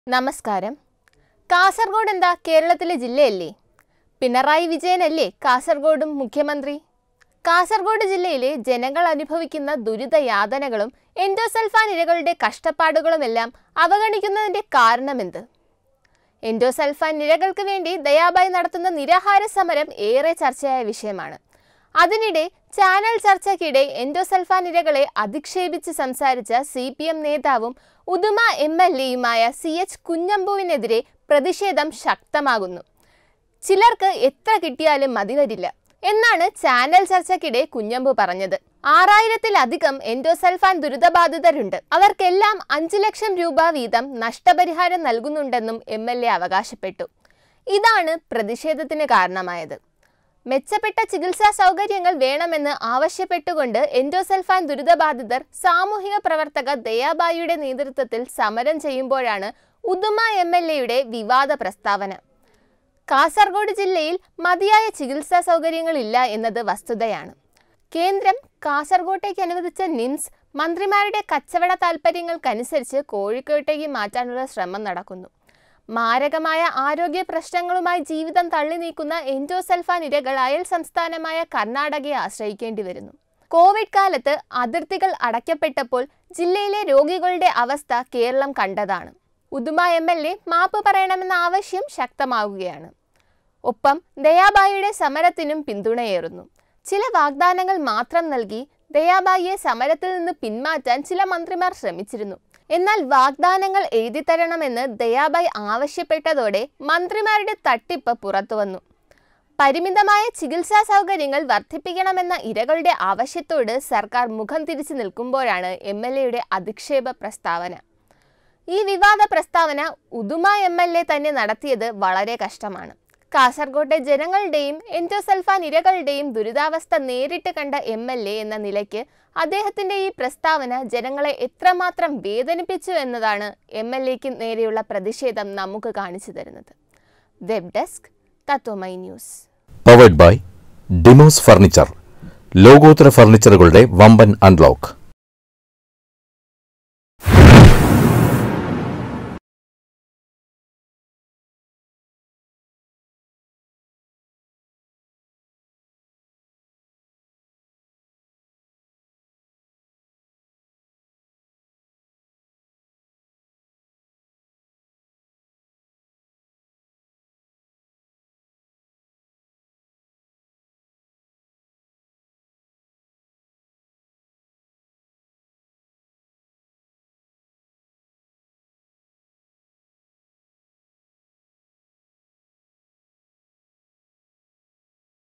നമസ്കാരം കാസർഗോഡ് എന്താ കേരളത്തിലെ ജില്ലയല്ലേ പിണറായി വിജയനല്ലേ കാസർഗോഡും മുഖ്യമന്ത്രി കാസർഗോഡ് ജില്ലയിലെ ജനങ്ങൾ അനുഭവിക്കുന്ന ദുരിതയാതനകളും എൻഡോസൾഫാൻ ഇരകളുടെ കഷ്ടപ്പാടുകളുമെല്ലാം അവഗണിക്കുന്നതിന്റെ കാരണമെന്ത് എൻഡോസൾഫാൻ നിരകൾക്ക് വേണ്ടി ദയാബായി നടത്തുന്ന നിരാഹാര സമരം ഏറെ ചർച്ചയായ വിഷയമാണ് അതിനിടെ ചാനൽ ചർച്ചയ്ക്കിടെ എൻഡോസൾഫാൻ ഇരകളെ അധിക്ഷേപിച്ച് സംസാരിച്ച സി പി എം നേതാവും ഉദുമ എം എൽ എയുമായ സി എച്ച് കുഞ്ഞമ്പുവിനെതിരെ പ്രതിഷേധം ശക്തമാകുന്നു ചിലർക്ക് എത്ര കിട്ടിയാലും മതി വരില്ല എന്നാണ് ചാനൽ ചർച്ചയ്ക്കിടെ കുഞ്ഞമ്പു പറഞ്ഞത് ആറായിരത്തിലധികം എൻഡോസൾഫാൻ ദുരിതബാധിതരുണ്ട് അവർക്കെല്ലാം അഞ്ചു ലക്ഷം രൂപ വീതം നഷ്ടപരിഹാരം നൽകുന്നുണ്ടെന്നും എം എൽ എ അവകാശപ്പെട്ടു ഇതാണ് പ്രതിഷേധത്തിന് കാരണമായത് മെച്ചപ്പെട്ട ചികിത്സാ സൗകര്യങ്ങൾ വേണമെന്ന് ആവശ്യപ്പെട്ടുകൊണ്ട് എൻഡോസൾഫാൻ ദുരിതബാധിതർ സാമൂഹിക പ്രവർത്തക ദയാബായിയുടെ നേതൃത്വത്തിൽ സമരം ചെയ്യുമ്പോഴാണ് ഉദുമ എം എൽ എയുടെ വിവാദ പ്രസ്താവന കാസർഗോഡ് ജില്ലയിൽ മതിയായ ചികിത്സാ സൗകര്യങ്ങളില്ല എന്നത് വസ്തുതയാണ് കേന്ദ്രം കാസർഗോട്ടേക്ക് അനുവദിച്ച നിംസ് മന്ത്രിമാരുടെ കച്ചവട താൽപ്പര്യങ്ങൾക്കനുസരിച്ച് കോഴിക്കോട്ടേക്ക് മാറ്റാനുള്ള ശ്രമം നടക്കുന്നു മാരകമായ ആരോഗ്യ പ്രശ്നങ്ങളുമായി ജീവിതം തള്ളി നീക്കുന്ന എൻഡോസൾഫാൻ ഇരകൾ അയൽ സംസ്ഥാനമായ കർണാടകയെ ആശ്രയിക്കേണ്ടി വരുന്നു കോവിഡ് കാലത്ത് അതിർത്തികൾ അടയ്ക്കപ്പെട്ടപ്പോൾ ജില്ലയിലെ രോഗികളുടെ അവസ്ഥ കേരളം കണ്ടതാണ് ഉദുമ എം എൽ എ മാപ്പ് പറയണമെന്ന ആവശ്യം ശക്തമാവുകയാണ് ഒപ്പം ദയാബായിയുടെ സമരത്തിനും പിന്തുണയേറുന്നു ചില വാഗ്ദാനങ്ങൾ മാത്രം നൽകി ദയാബായിയെ സമരത്തിൽ നിന്ന് പിന്മാറ്റാൻ ചില മന്ത്രിമാർ ശ്രമിച്ചിരുന്നു എന്നാൽ വാഗ്ദാനങ്ങൾ എഴുതിത്തരണമെന്ന് ദയാബായി ആവശ്യപ്പെട്ടതോടെ മന്ത്രിമാരുടെ തട്ടിപ്പ് പുറത്തുവന്നു പരിമിതമായ ചികിത്സാ സൗകര്യങ്ങൾ വർദ്ധിപ്പിക്കണമെന്ന ഇരകളുടെ ആവശ്യത്തോട് സർക്കാർ മുഖം തിരിച്ചു നിൽക്കുമ്പോഴാണ് എം എൽ എയുടെ അധിക്ഷേപ പ്രസ്താവന ഈ വിവാദ പ്രസ്താവന ഉദുമ എം എൽ എ തന്നെ നടത്തിയത് വളരെ കഷ്ടമാണ് കാസർഗോട്ടെ ജനങ്ങളുടെയും എൻഡോസൾഫാൻ ഇരകളുടെയും ദുരിതാവസ്ഥ നേരിട്ട് കണ്ട എം എൽ എ എന്ന നിലയ്ക്ക് അദ്ദേഹത്തിന്റെ ഈ പ്രസ്താവന ജനങ്ങളെ എത്രമാത്രം വേദനിപ്പിച്ചു എന്നതാണ് എം എൽ എക്ക് നേരെയുള്ള പ്രതിഷേധം നമുക്ക് കാണിച്ചു തരുന്നത് web desk Tatwamayi news powered by Demos furniture ലോകോത്തര ഫർണിച്ചറുകളുടെ വമ്പൻ അൺലോക്ക്